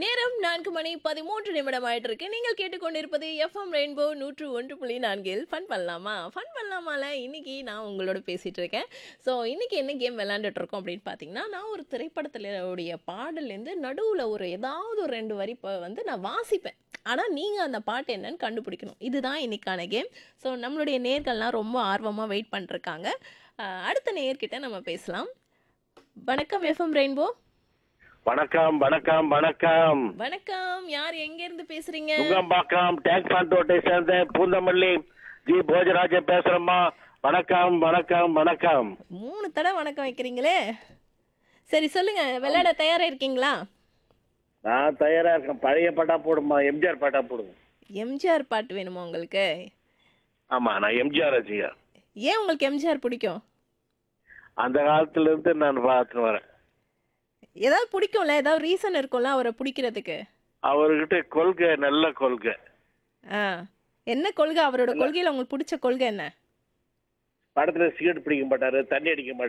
நேரம் நான்கு மணி பதிமூன்று நிமிடம் ஆயிட்டு இருக்கு நீங்கள் கேட்டுக்கொண்டிருப்பது எஃப்எம் ரெயின்போ நூற்று ஒன்று புள்ளி நான்கில் ஃபன் பண்ணலாமா ஃபன் பண்ணலாமால இன்னைக்கு நான் உங்களோட பேசிட்டு இருக்கேன் ஸோ இன்னைக்கு என்ன கேம் விளையாண்டுட்டு இருக்கோம் அப்படின்னு பார்த்தீங்கன்னா நான் ஒரு திரைப்படத்துல உடைய பாடல்லேருந்து நடுவில் ஒரு ஏதாவது ஒரு ரெண்டு வரி ப- வந்து நான் வாசிப்பேன் ஆனால் நீங்கள் அந்த பாட்டு என்னன்னு கண்டுபிடிக்கணும் இதுதான் இன்னைக்கான கேம் ஸோ நம்மளுடைய நேர்கள்லாம் ரொம்ப ஆர்வமாக வெயிட் பண்ணிருக்காங்க அஹ், அடுத்த நேர்கிட்ட நம்ம பேசலாம் வணக்கம் எஃப்எம் ரெயின்போ வணக்கம் வணக்கம் வணக்கம் வணக்கம் யார் எங்க இருந்து பேசுறீங்க நுங்கம்பாக்கம் டேங்க் பாண்டோட்டை சேர்ந்த பூந்தமல்லி ஜி போஜராஜன் பேசுறேம்மா வணக்கம் வணக்கம் வணக்கம் மூணு தடவை வணக்கம் வைக்கிறீங்களே சரி சொல்லுங்க விளையாட தயாரா இருக்கீங்களா நான் தயாரா இருக்கேன் பழைய பாட்டா போடுமா எம்ஜிஆர் பாட்டா போடுங்க எம்ஜிஆர் பாட்டு வேணுமா உங்களுக்கு ஆமா நான் எம்ஜிஆர் ரசிகர் ஏன் உங்களுக்கு எம்ஜிஆர் பிடிக்கும் அந்த காலத்துல இருந்து நான் பார்த்துட்டு வரேன் ஏதாவது பிடிக்கும்ல ஏதாவது ரீசன் இருக்கும்ல அவரை பிடிக்கிறதுக்கு அவர்கிட்ட கொள்கை நல்ல கொள்கை ஆ என்ன கொள்கை அவரோட கொள்கையில உங்களுக்கு பிடிச்ச கொள்கை என்ன படத்துல சிகரெட் பிடிக்க மாட்டாரு தண்ணி அடிக்க மாட்டாரு